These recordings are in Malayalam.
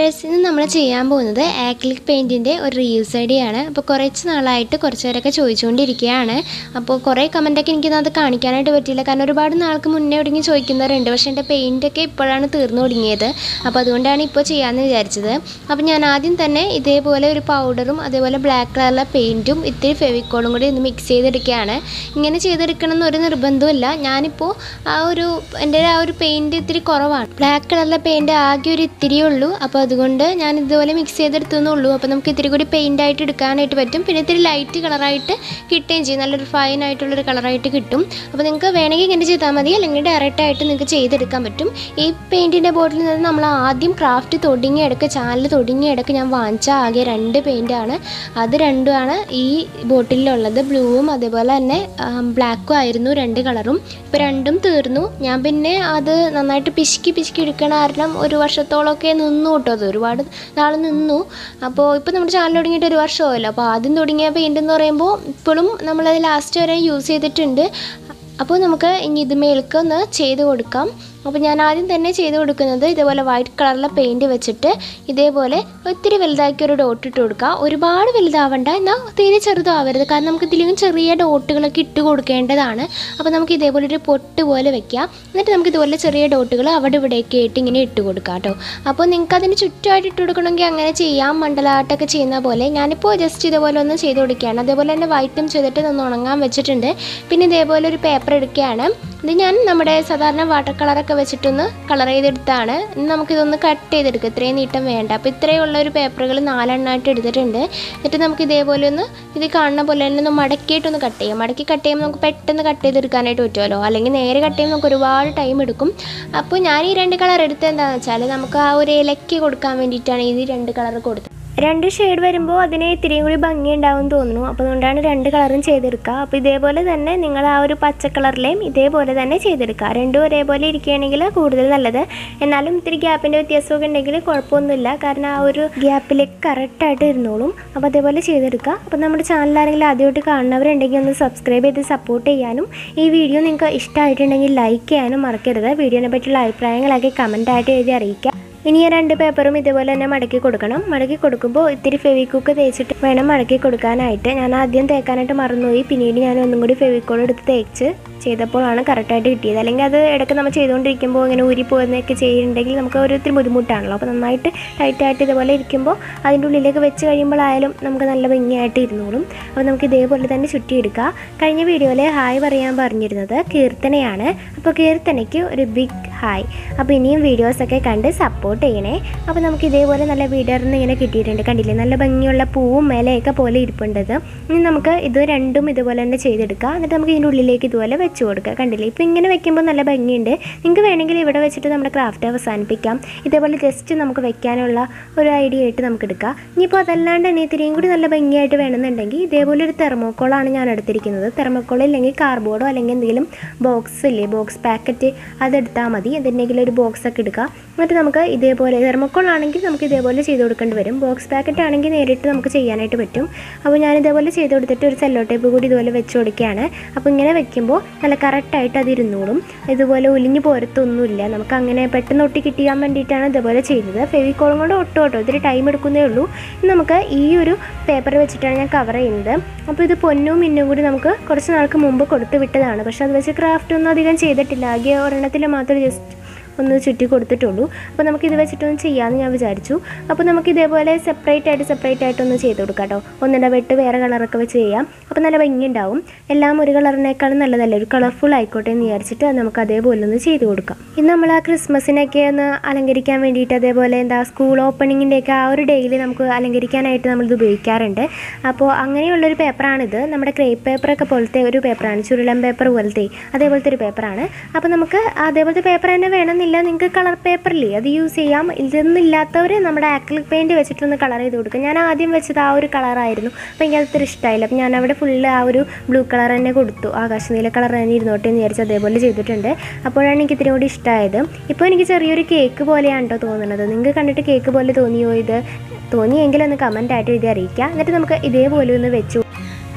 ഗൈസ് ഇന്ന് നമ്മൾ ചെയ്യാൻ പോകുന്നത് ആക്ലിക് പെയിൻറ്റിൻ്റെ ഒരു റീൽസ് ഐഡിയ ആണ് അപ്പോൾ കുറച്ച് നാളായിട്ട് കുറച്ച് പേരൊക്കെ ചോദിച്ചുകൊണ്ടിരിക്കുകയാണ് അപ്പോൾ കുറേ കമൻറ്റൊക്കെ എനിക്കത് കാണിക്കാനായിട്ട് പറ്റിയില്ല കാരണം ഒരുപാട് നാൾക്ക് മുന്നേ ഒടുങ്ങി ചോദിക്കുന്നവരുണ്ട് പക്ഷേ എൻ്റെ പെയിൻറ്റൊക്കെ ഇപ്പോഴാണ് തീർന്നു തുടങ്ങിയത് അപ്പോൾ അതുകൊണ്ടാണ് ഇപ്പോൾ ചെയ്യാമെന്ന് വിചാരിച്ചത് അപ്പോൾ ഞാൻ ആദ്യം തന്നെ ഇതേപോലെ ഒരു പൗഡറും അതേപോലെ ബ്ലാക്ക് കളറിലെ പെയിൻറ്റും ഇത്തിരി ഫെവിക്കോളും കൂടി ഒന്ന് മിക്സ് ചെയ്തെടുക്കുകയാണ് ഇങ്ങനെ ചെയ്തെടുക്കണം എന്നൊരു നിർബന്ധമില്ല ഞാനിപ്പോൾ ആ ഒരു എൻ്റെ ആ ഒരു പെയിൻറ്റ് ഇത്തിരി കുറവാണ് ബ്ലാക്ക് കളറിലെ പെയിൻറ്റ് ആകെ ഒരു ഇത്തിരിയേ ഉള്ളൂ അപ്പോൾ അതുകൊണ്ട് ഞാൻ ഇതുപോലെ മിക്സ് ചെയ്തെടുത്തേ ഉള്ളൂ അപ്പോൾ നമുക്ക് ഇത്തിരി കൂടി പെയിൻ്റ് ആയിട്ട് എടുക്കാനായിട്ട് പറ്റും പിന്നെ ഇത്തിരി ലൈറ്റ് കളറായിട്ട് കിട്ടുകയും ചെയ്യും നല്ലൊരു ഫൈൻ ആയിട്ടുള്ളൊരു കളറായിട്ട് കിട്ടും അപ്പോൾ നിങ്ങൾക്ക് വേണമെങ്കിൽ ഇങ്ങനെ ചെയ്താൽ മതി അല്ലെങ്കിൽ ഡയറക്റ്റ് ആയിട്ട് നിങ്ങൾക്ക് ചെയ്തെടുക്കാൻ പറ്റും ഈ പെയിൻറ്റിൻ്റെ ബോട്ടിൽ നിന്ന് നമ്മൾ ആദ്യം ക്രാഫ്റ്റ് തൊടുങ്ങിയ ഇടയ്ക്ക് ചാനൽ തൊടുങ്ങിയ ഇടയ്ക്ക് ഞാൻ വാങ്ങിച്ച ആകെ രണ്ട് പെയിൻറ്റാണ് അത് രണ്ടുമാണ് ഈ ബോട്ടിലുള്ളത് ബ്ലൂവും അതേപോലെ തന്നെ ബ്ലാക്കും ആയിരുന്നു രണ്ട് കളറും ഇപ്പോൾ രണ്ടും തീർന്നു ഞാൻ പിന്നെ അത് നന്നായിട്ട് പിശുക്കി പിശുക്കി എടുക്കണ കാരണം ഒരു വർഷത്തോളമൊക്കെ നിന്നു കേട്ടോ അത് ഒരുപാട് നാൾ നിന്നു അപ്പോൾ ഇപ്പോൾ നമ്മുടെ ചാനൽ തുടങ്ങിയിട്ട് ഒരു വർഷമായല്ലോ അപ്പോൾ ആദ്യം തുടങ്ങിയ പെയിൻ്റ് എന്ന് പറയുമ്പോൾ ഇപ്പോഴും നമ്മളത് ലാസ്റ്റ് വരെ യൂസ് ചെയ്തിട്ടുണ്ട് അപ്പോൾ നമുക്ക് ഇനി ഇത് മേൽക്ക് ഒന്ന് ചെയ്ത് കൊടുക്കാം അപ്പോൾ ഞാൻ ആദ്യം തന്നെ ചെയ്ത് കൊടുക്കുന്നത് ഇതേപോലെ വൈറ്റ് കളറിലെ പെയിൻറ്റ് വെച്ചിട്ട് ഇതേപോലെ ഒത്തിരി വലുതാക്കി ഒരു ഡോട്ട് ഇട്ട് കൊടുക്കുക ഒരുപാട് വലുതാവണ്ട എന്നാൽ തീരെ ചെറുതാവരുത് കാരണം നമുക്ക് ഇതിലും ചെറിയ ഡോട്ടുകളൊക്കെ ഇട്ട് കൊടുക്കേണ്ടതാണ് അപ്പോൾ നമുക്ക് ഇതേപോലെ ഒരു പൊട്ട് പോലെ വെക്കാം എന്നിട്ട് നമുക്ക് ഇതുപോലെ ചെറിയ ഡോട്ടുകൾ അവിടെ ഇവിടെയൊക്കെ ആയിട്ട് ഇങ്ങനെ ഇട്ട് കൊടുക്കാം കേട്ടോ അപ്പോൾ നിങ്ങൾക്ക് അതിന് ചുറ്റുമായിട്ട് ഇട്ട് കൊടുക്കണമെങ്കിൽ അങ്ങനെ ചെയ്യാം മണ്ഡലമായിട്ടൊക്കെ ചെയ്യുന്ന പോലെ ഞാനിപ്പോൾ ജസ്റ്റ് ഇതേപോലെ ഒന്ന് ചെയ്ത് കൊടുക്കുകയാണ് അതേപോലെ തന്നെ വൈറ്റും ചെയ്തിട്ട് ഒന്ന് ഉണങ്ങാൻ വെച്ചിട്ടുണ്ട് പിന്നെ ഇതേപോലെ ഒരു പേപ്പർ എടുക്കുകയാണ് ഇത് ഞാൻ നമ്മുടെ സാധാരണ വാട്ടർ കളറൊക്കെ വെച്ചിട്ടൊന്ന് കളർ ചെയ്തെടുത്താണ് ഇനി നമുക്കിതൊന്ന് കട്ട് ചെയ്തെടുക്കുക ഇത്രയും നീട്ടം വേണ്ട അപ്പോൾ ഇത്രയുള്ള ഒരു പേപ്പറുകൾ നാലെണ്ണമായിട്ട് എടുത്തിട്ടുണ്ട് എന്നിട്ട് നമുക്ക് ഇതേപോലെ ഒന്ന് ഇത് കാണുന്ന പോലെ തന്നെ ഒന്ന് മടക്കിയിട്ടൊന്ന് കട്ട് ചെയ്യാം മടക്കി കട്ട് ചെയ്യുമ്പോൾ നമുക്ക് പെട്ടെന്ന് കട്ട് ചെയ്തെടുക്കാനായിട്ട് പറ്റുമല്ലോ അല്ലെങ്കിൽ നേരെ കട്ട് ചെയ്യുമ്പോൾ നമുക്ക് ഒരുപാട് ടൈം എടുക്കും അപ്പോൾ ഞാൻ ഈ രണ്ട് കളർ എടുത്തത് എന്താണെന്ന് വെച്ചാൽ നമുക്ക് ആ ഒരു ഇലയ്ക്ക് കൊടുക്കാൻ വേണ്ടിയിട്ടാണ് ഈ രണ്ട് കളർ കൊടുത്തത് രണ്ട് ഷെയ്ഡ് വരുമ്പോൾ അതിന് ഇത്തിരിയും കൂടി ഭംഗി ഉണ്ടാവും തോന്നുന്നു അപ്പോൾ അതുകൊണ്ടാണ് രണ്ട് കളറും ചെയ്തെടുക്കുക അപ്പോൾ ഇതേപോലെ തന്നെ നിങ്ങൾ ആ ഒരു പച്ച കളറിലെയും ഇതേപോലെ തന്നെ ചെയ്തെടുക്കുക രണ്ടും ഒരേപോലെ ഇരിക്കുകയാണെങ്കിൽ കൂടുതൽ നല്ലത് എന്നാലും ഇത്തിരി ഗ്യാപ്പിൻ്റെ വ്യത്യാസമൊക്കെ ഉണ്ടെങ്കിൽ കുഴപ്പമൊന്നുമില്ല കാരണം ആ ഒരു ഗ്യാപ്പിലേക്ക് കറക്റ്റായിട്ട് ഇരുന്നോളും അപ്പോൾ അതേപോലെ ചെയ്തെടുക്കുക അപ്പോൾ നമ്മുടെ ചാനൽ ആരെങ്കിലും ആദ്യമായിട്ട് കാണുന്നവരുണ്ടെങ്കിൽ ഒന്ന് സബ്സ്ക്രൈബ് ചെയ്ത് സപ്പോർട്ട് ചെയ്യാനും ഈ വീഡിയോ നിങ്ങൾക്ക് ഇഷ്ടമായിട്ടുണ്ടെങ്കിൽ ലൈക്ക് ചെയ്യാനും മറക്കരുത് വീഡിയോനെ പറ്റിയുള്ള അഭിപ്രായങ്ങളൊക്കെ കമൻറ്റായിട്ട് എഴുതി അറിയിക്കുക ഇനി ഈ രണ്ട് പേപ്പറും ഇതുപോലെ തന്നെ മടക്കി കൊടുക്കണം മടക്കി കൊടുക്കുമ്പോൾ ഇത്തിരി ഫെവിക്കൂക്ക് തേച്ചിട്ട് വേണം മടക്കി കൊടുക്കാനായിട്ട് ഞാൻ ആദ്യം തേക്കാനായിട്ട് മറന്നുപോയി പിന്നീട് ഞാൻ ഒന്നും കൂടി ഫെവിക്കോൾ എടുത്ത് തേച്ച് ചെയ്തപ്പോഴാണ് കറക്റ്റായിട്ട് കിട്ടിയത് അല്ലെങ്കിൽ അത് ഇടയ്ക്ക് നമ്മൾ ചെയ്തുകൊണ്ടിരിക്കുമ്പോൾ ഇങ്ങനെ ഊരി പോകുന്നതൊക്കെ ചെയ്യുന്നുണ്ടെങ്കിൽ നമുക്ക് ഒരു ഒത്തിരി ബുദ്ധിമുട്ടാണല്ലോ അപ്പോൾ നന്നായിട്ട് ടൈറ്റായിട്ട് ഇതുപോലെ ഇരിക്കുമ്പോൾ അതിൻ്റെ ഉള്ളിലേക്ക് വെച്ച് കഴിയുമ്പോഴായാലും നമുക്ക് നല്ല ഭംഗിയായിട്ട് ഇരുന്നോളും അപ്പോൾ നമുക്ക് ഇതേപോലെ തന്നെ ചുറ്റിയെടുക്കാം കഴിഞ്ഞ വീഡിയോയിൽ ഹായ് പറയാൻ പറഞ്ഞിരുന്നത് കീർത്തനയാണ് അപ്പോൾ കീർത്തനയ്ക്ക് ഒരു ബിഗ് ഹായ് അപ്പോൾ ഇനിയും വീഡിയോസൊക്കെ കണ്ട് സപ്പോർട്ട് ചെയ്യണേ അപ്പോൾ നമുക്ക് ഇതേപോലെ നല്ല വീഡിയോന്ന് ഇങ്ങനെ കിട്ടിയിട്ടുണ്ട് കണ്ടില്ലേ നല്ല ഭംഗിയുള്ള പൂവും മേലയൊക്കെ പോലെ ഇരിപ്പുണ്ടത് ഇനി നമുക്ക് ഇത് രണ്ടും ഇതുപോലെ തന്നെ ചെയ്തെടുക്കാം എന്നിട്ട് നമുക്ക് ഇതിൻ്റെ ഉള്ളിലേക്ക് ഇതുപോലെ വെച്ച് കൊടുക്കുക കണ്ടില്ലേ ഇപ്പോൾ ഇങ്ങനെ വെക്കുമ്പോൾ നല്ല ഭംഗിയുണ്ട് നിങ്ങൾക്ക് വേണമെങ്കിൽ ഇവിടെ വെച്ചിട്ട് നമ്മുടെ ക്രാഫ്റ്റ് അവസാനിപ്പിക്കാം ഇതേപോലെ ജസ്റ്റ് നമുക്ക് വെക്കാനുള്ള ഒരു ഐഡിയ ആയിട്ട് നമുക്ക് എടുക്കാം ഇനിയിപ്പോൾ അതല്ലാണ്ട് തന്നെ ഇത്തിരിയും കൂടി നല്ല ഭംഗിയായിട്ട് വേണമെന്നുണ്ടെങ്കിൽ ഇതേപോലെ ഒരു തെർമോക്കോളാണ് ഞാൻ എടുത്തിരിക്കുന്നത് തെർമോക്കോൾ ഇല്ലെങ്കിൽ കാർബോർഡോ അല്ലെങ്കിൽ എന്തെങ്കിലും ബോക്സ് ഇല്ലേ ബോക്സ് പാക്കറ്റ് അതെടുത്താൽ മതി എന്തെങ്കിലും ഒരു ബോക്സ് ഒക്കെ എടുക്കുക എന്നിട്ട് നമുക്ക് ഇതേപോലെ തെർമോക്കോൾ ആണെങ്കിൽ നമുക്ക് ഇതേപോലെ ചെയ്ത് കൊടുക്കേണ്ടി വരും ബോക്സ് പാക്കറ്റ് ആണെങ്കിൽ നേരിട്ട് നമുക്ക് ചെയ്യാനായിട്ട് പറ്റും അപ്പോൾ ഞാൻ ഇതേപോലെ ചെയ്ത് കൊടുത്തിട്ട് ഒരു സെല്ലോ ടേപ്പ് കൂടി ഇതുപോലെ വെച്ച് കൊടുക്കുകയാണ് അപ്പോൾ ഇങ്ങനെ വെക്കുമ്പോൾ നല്ല കറക്റ്റായിട്ട് അത് ഇരുന്നോളും ഇതുപോലെ ഒലിഞ്ഞു പോരത്തൊന്നുമില്ല നമുക്ക് അങ്ങനെ പെട്ടെന്ന് ഒട്ടി കിട്ടിയാൻ വേണ്ടിയിട്ടാണ് ഇതുപോലെ ചെയ്തത് ഫെവിക്കോളും കൊണ്ട് ഒട്ടും ഒട്ടോ ഇത്തിരി ടൈം എടുക്കുന്നേ ഉള്ളൂ ഇനി നമുക്ക് ഈ ഒരു പേപ്പർ വെച്ചിട്ടാണ് ഞാൻ കവർ ചെയ്യുന്നത് അപ്പോൾ ഇത് പൊന്നും മിന്നും കൂടി നമുക്ക് കുറച്ച് നാൾക്ക് മുമ്പ് കൊടുത്തു വിട്ടതാണ് പക്ഷേ അത് വെച്ച് ക്രാഫ്റ്റ് ഒന്നും അധികം ചെയ്തിട്ടില്ല ആകെ ഒരെണ്ണത്തിൽ മാത്രം ജസ്റ്റ് ഒന്ന് ചുറ്റി കൊടുത്തിട്ടുള്ളൂ അപ്പോൾ നമുക്ക് ഇത് വെച്ചിട്ടൊന്ന് ചെയ്യാമെന്ന് ഞാൻ വിചാരിച്ചു അപ്പോൾ നമുക്ക് ഇതേപോലെ സെപ്പറേറ്റ് ആയിട്ട് സെപ്പറേറ്റ് ആയിട്ട് ഒന്ന് ചെയ്ത് കൊടുക്കാം കേട്ടോ ഒന്നിൻ്റെ വെട്ട് വേറെ കളറൊക്കെ വെച്ച് ചെയ്യാം അപ്പോൾ നല്ല ഭംഗി ഉണ്ടാവും എല്ലാം ഒരു കളറിനേക്കാളും നല്ലതല്ലേ ഒരു കളർഫുൾ ആയിക്കോട്ടെ എന്ന് വിചാരിച്ചിട്ട് അത് നമുക്ക് അതേപോലെ ഒന്ന് ചെയ്ത് കൊടുക്കാം ഇന്ന് നമ്മൾ ആ ക്രിസ്മസിനൊക്കെ ഒന്ന് അലങ്കരിക്കാൻ വേണ്ടിയിട്ട് അതേപോലെ എന്താ സ്കൂൾ ഓപ്പണിങ്ങിൻ്റെയൊക്കെ ആ ഒരു ഡേയിൽ നമുക്ക് അലങ്കരിക്കാനായിട്ട് നമ്മളിത് ഉപയോഗിക്കാറുണ്ട് അപ്പോൾ അങ്ങനെയുള്ളൊരു പേപ്പറാണിത് നമ്മുടെ ക്രേപ്പ് പേപ്പറൊക്കെ പോലത്തെ ഒരു പേപ്പറാണ് ചുരുളൻ പേപ്പർ പോലത്തെ അതേപോലത്തെ ഒരു പേപ്പറാണ് അപ്പോൾ നമുക്ക് അതേപോലത്തെ പേപ്പർ തന്നെ വേണമെന്നില്ല നിങ്ങൾക്ക് കളർ പേപ്പറില്ലേ അത് യൂസ് ചെയ്യാം ഇതൊന്നും ഇല്ലാത്തവർ നമ്മുടെ ആക്രിലിക് പെയിൻറ്റ് വെച്ചിട്ടൊന്ന് കളർ ചെയ്ത് കൊടുക്കും ഞാൻ ആദ്യം വെച്ചത് ആ ഒരു കളറായിരുന്നു അപ്പോൾ എനിക്ക് അത്ര ഇഷ്ടമായില്ല അപ്പോൾ ഞാൻ അവിടെ ഫുള്ള് ആ ഒരു ബ്ലൂ കളർ തന്നെ കൊടുത്തു ആകാശനീല കളർ തന്നെ ഇരുന്നോട്ടെ എന്ന് വിചാരിച്ച് അതേപോലെ ചെയ്തിട്ടുണ്ട് അപ്പോഴാണ് എനിക്ക് ഇത്തിരി കൂടി ഇഷ്ടമായത് ഇപ്പോൾ എനിക്ക് ചെറിയൊരു കേക്ക് പോലെയാണ് കേട്ടോ തോന്നുന്നത് നിങ്ങൾക്ക് കണ്ടിട്ട് കേക്ക് പോലെ തോന്നിയോ ഇത് തോന്നിയെങ്കിൽ ഒന്ന് കമൻ്റ് ആയിട്ട് എഴുതി അറിയിക്കുക എന്നിട്ട് നമുക്ക് ഇതേപോലെ ഒന്ന് വെച്ചു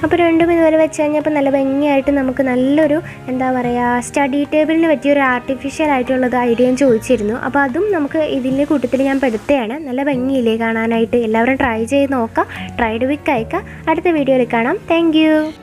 അപ്പോൾ രണ്ടും ഇതുപോലെ വെച്ച് കഴിഞ്ഞപ്പോൾ നല്ല ഭംഗിയായിട്ട് നമുക്ക് നല്ലൊരു എന്താ പറയുക സ്റ്റഡി ടേബിളിന് പറ്റിയ ഒരു ആർട്ടിഫിഷ്യൽ ആയിട്ടുള്ളത് ഐഡിയയും ചോദിച്ചിരുന്നു അപ്പോൾ അതും നമുക്ക് ഇതിൻ്റെ കൂട്ടത്തിൽ ഞാൻ പെടുത്തുകയാണ് നല്ല ഭംഗിയില്ലേ കാണാനായിട്ട് എല്ലാവരും ട്രൈ ചെയ്ത് നോക്കാം ട്രൈഡ് വിക്ക് അയക്കാം അടുത്ത വീഡിയോയിൽ കാണാം താങ്ക്